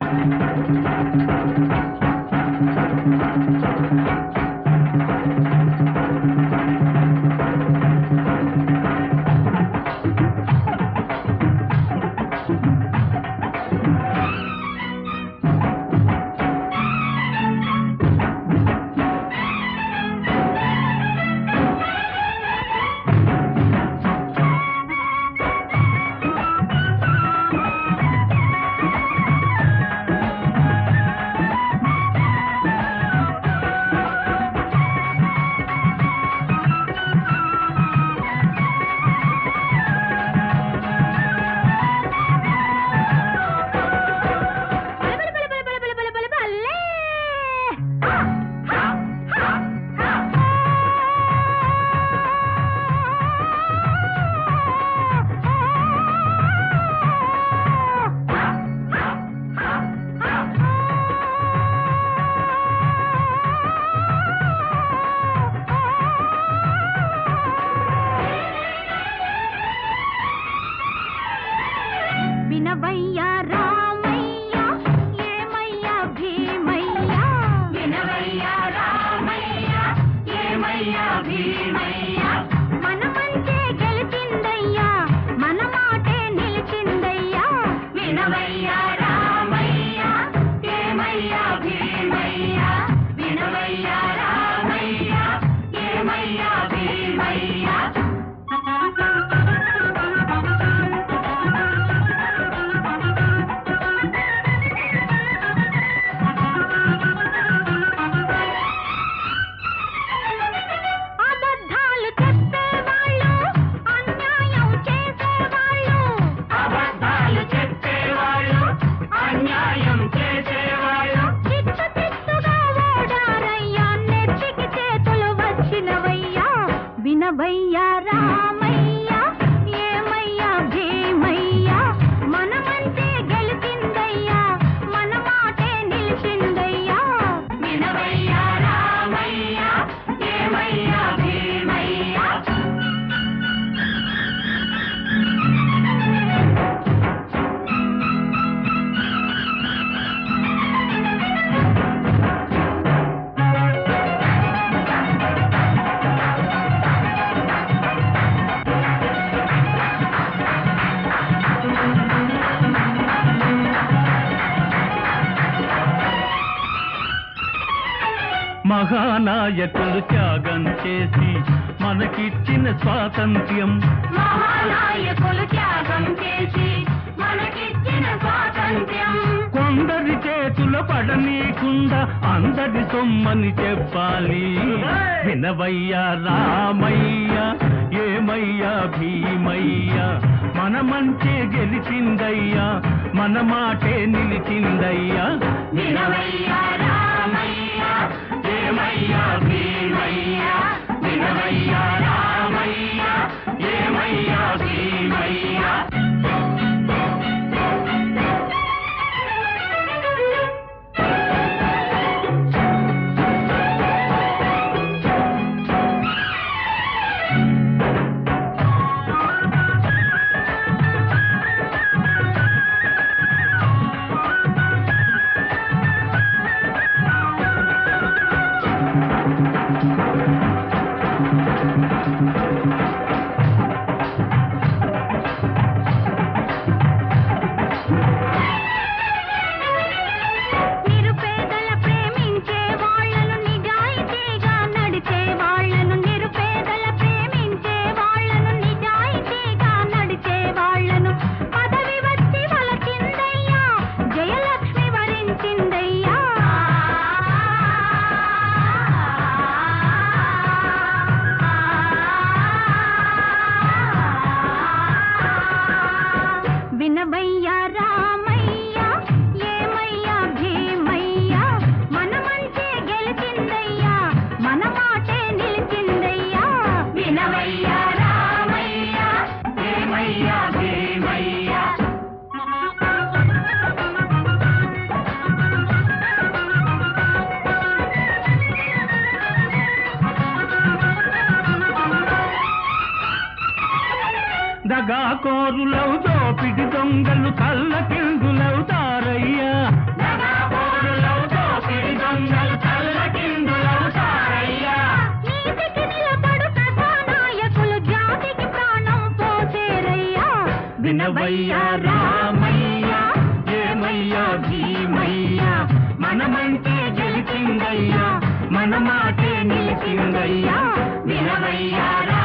వినవయ్యా రామయ్యా ఏమయ్యా భీమయ్యా వినవయ్యా రామయ్యా ఏమయ్యా భీమయ్యా మన మంచే గెలిచిందయ్యా మన మాటే నిలిచిందయ్యా వినవయ్యా రామయ్యా ఏమయ్యా భీమయ్యా వినవయ్యా రామయ్యా ఏమయ్యా భీమయ్యా అబద్ధాలు చెప్పేవాళ్ళు అన్యాయం చేసేవాళ్ళు అబద్ధాలు చెప్పేవాళ్ళు అన్యాయం చేసేవాళ్ళు చిత్తు చిత్తుగా ఓడారయ్యా నెత్తికి చేతులు వచ్చినవయ్యా వినవయ్యా రామయ్యా ఏమయ్యా భీమయ్యా మన మంటే గెలిచిందయ్యా మన మాటే నిలిచిందయ్యా వినవయ్యా రామయ్యా ఏమయ్యా భీమయ్యా మహానాయకులు త్యాగం చేసి మనకిచ్చిన స్వాతంత్ర్యం మహానాయకులు త్యాగం చేసి మనకిచ్చిన స్వాతంత్ర్యం కొందరి చేతుల పడనీకుండా అందరి సొమ్మని చెప్పాలి వినవయ్యా రామయ్య ఏమయ్యా భీమయ్య మన మంచే గెలిచిందయ్యా మన మాటే నిలిచిందయ్యా వినవయ్యా రామయ్యా ఏమయ్యా భీమయ్య వినవయ్యా రామయ్య ఏమయ్యా భీమయ్య నిరుపేదల ప్రేమించే వాళ్ళను నిజాయితీగా నడిచే వాళ్ళను నిరుపేదల ప్రేమించే వాళ్ళను నిజాయితీగా నడిచే వాళ్ళను పదవి వచ్చి వలచిందయ్యా జయలక్ష్మి వరించిందయ్యా వినవయ్యా రామయ్యా ఏమయ్యా భీమయ్యా మన మంచే గెలిచిందయ్యా మన మాటే నిలిచిందయ్యా వినవయ్యా రామయ్యా ఏమయ్యా భీమయ్యా దగాకోరులవు దోపిడి దొంగలు కళ్ళ కిందులవుతారయ్యా వినవయ్యా రామయ్య ఏమయ్యా భీమయ్య మనమంటే గెలిచిందయ్యా మన మాటే నిలిచిందయ్యా వినవయ్యా రా